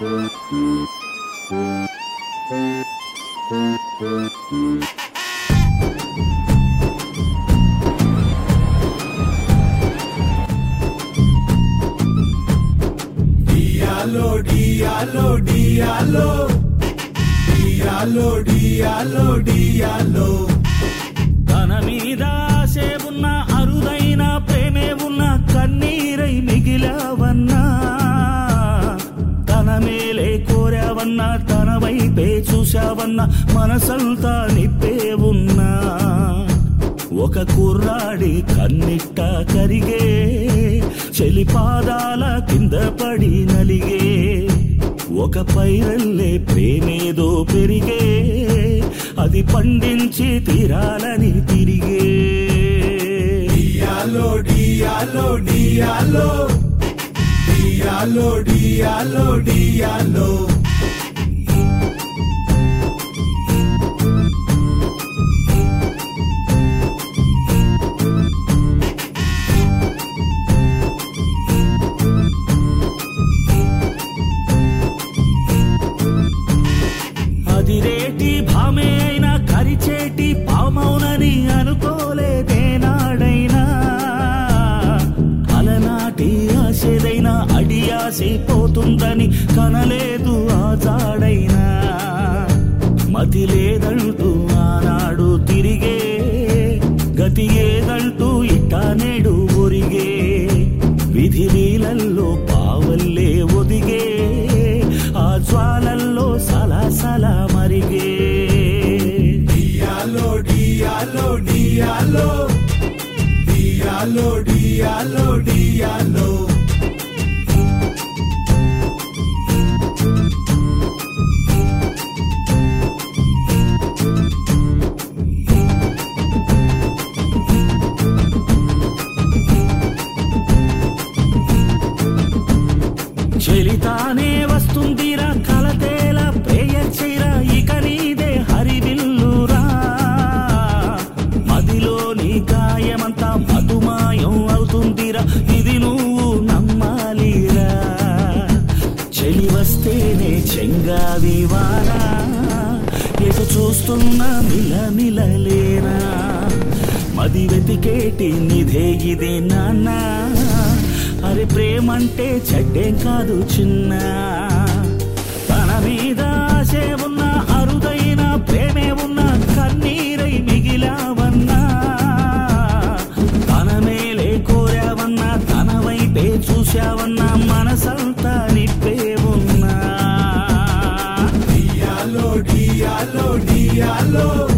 డియాలో డియాలో డియాలో డియాలో డియాలో డియాలో తన మీద ఆశే ఉన్న అరుదైన ప్రేమే ఉన్న కన్నీరై మిగిలావన్నా తన మేలే కోరావన్నా తన వైపే చూశావన్నా మనసంతా నిప్పే ఉన్నా ఒక కుర్రాడి కన్నిట్ట కరిగే చెలి పాదాల కింద పడి నలిగే ఒక పైరల్లే ప్రేమేదో పెరిగే అది పండించి తీరాలని తిరిగే డియాలో డియాలో డియాలో డియాలో డియాలో డియాలో అదిరేటి భామే అయినా కరిచేటి పామౌనని అనుకోలేదేనాడైనా అలనాటి ఆశేదైనా అడి ఆశైపోతుందని కనలేదు ఆ జాడైనా మతి లేదంటూ ఆనాడు తిరిగే గతి ఏదంటూ ఇట్టా నేడు ఒరిగే విధి లీలల్లో పావల్లే ఒదిగే ఆ జ్వాలల్లో సలాసల మరిగే డియాలో డియాలో డియాలో డియాలో డియాలో డియాలో చెలితానే వస్తుందిరా కలతేల ప్రేయచిరా ఇక నీదే హరివిల్లురా మదిలోని గాయమంతా మధుమాయం అవుతుందిరా ఇది నువ్వు నమ్మాలిరా చెలి వస్తేనే చెంగావి వారా ఎటు చూస్తున్నా మిల మిలలేనా మది వెతికేటి నిధే ఇది నాన్న అరే ప్రేమంటే చెడ్డేం కాదు చిన్న తన మీద ఆశే ఉన్న అరుదైన ప్రేమే ఉన్న కన్నీరై మిగిలావన్నా తన మేలే కోరావన్నా తన వైపే చూశావన్నా మనసంతా నిప్పే ఉన్నా డియాలో డియాలో డియాలో